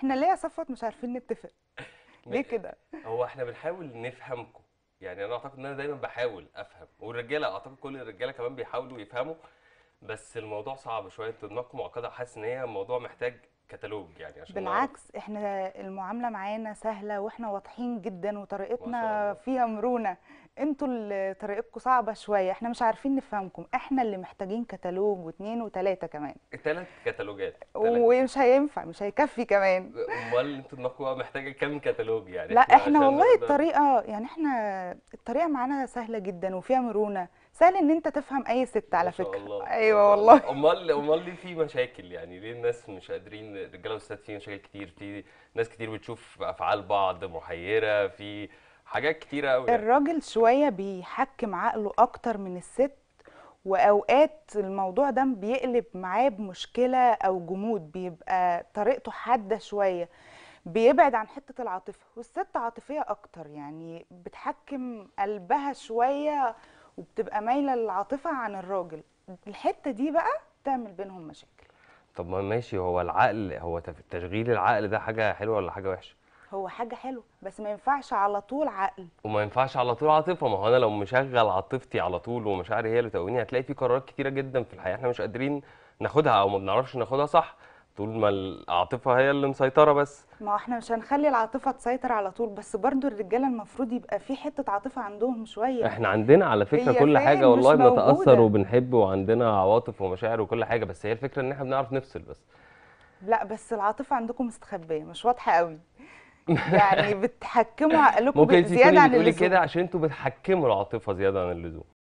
احنا ليه يا صفوت مش عارفين نتفق ليه م- كده هو احنا بنحاول نفهمكم يعني انا اعتقد ان انا دايما بحاول افهم والرجاله اعتقد كل الرجاله كمان بيحاولوا يفهموا بس الموضوع صعب شويه انتوا دماغكم معقده حاسس ان هي الموضوع محتاج كتالوج يعني عشان نعرف بالعكس احنا المعاملة معانا سهلة واحنا واضحين جدا ما شاء وطريقتنا الله فيها مرونة انتوا اللي طريقتكم صعبة شوية احنا مش عارفين نفهمكم احنا اللي محتاجين كتالوج واتنين وتلاتة كمان ثلاث كتالوجات ثلاث ومش هينفع مش هيكفي كمان امال انتوا دماغكم بقى محتاجه كام كتالوج يعني لا احنا احنا عشان والله نقدر الطريقة يعني احنا الطريقة معانا سهلة جدا وفيها مرونة سهل ان انت تفهم اي ست ما على شاء فكرة الله ما ايوه شاء والله الله امال امال ليه في مشاكل يعني ليه الناس مش قادرين الرجاله والستات في مشاكل كتير في ناس كتير بتشوف افعال بعض محيره في حاجات كتيره قوي يعني الراجل شوية بيحكم عقله اكتر من الست واوقات الموضوع ده بيقلب معاه بمشكلة او جمود بيبقى طريقته حادة شوية بيبعد عن حتة العاطفة والست عاطفية اكتر يعني بتحكم قلبها شوية وبتبقى مايلة للعاطفة عن الراجل الحتة دي بقى تعمل بينهم مشاكل طب ما ماشي هو العقل هو تف- تشغيل العقل ده حاجه حلوه ولا حاجه وحشه هو حاجة حلوة بس ما ينفعش على طول عقل وما ينفعش على طول عاطفه ما هو انا لو مشغل عاطفتي على طول ومشاعري هي اللي تقويني هتلاقي في قرارات كتيره جدا في الحياه احنا مش قادرين ناخدها او ما بنعرفش ناخدها صح طول ما العاطفه هي اللي مسيطره بس ما هو احنا مش هنخلي العاطفة تسيطر على طول بس برضو الرجالة المفروض يبقى في حتة عاطفة عندهم شوية احنا عندنا على فكره هي كل حاجه فين مش والله بنتاثر موجودة وبنحب وعندنا عواطف ومشاعر وكل حاجه بس هي الفكره ان احنا بنعرف نفصل بس لا بس العاطفة عندكم مستخبية مش واضحة قوي يعني بتحكموا عقلكم ممكن ب- انت زيادة تكوني عن بتقولي اللزوم كده عشان انتوا بتحكموا العاطفه زياده عن اللزوم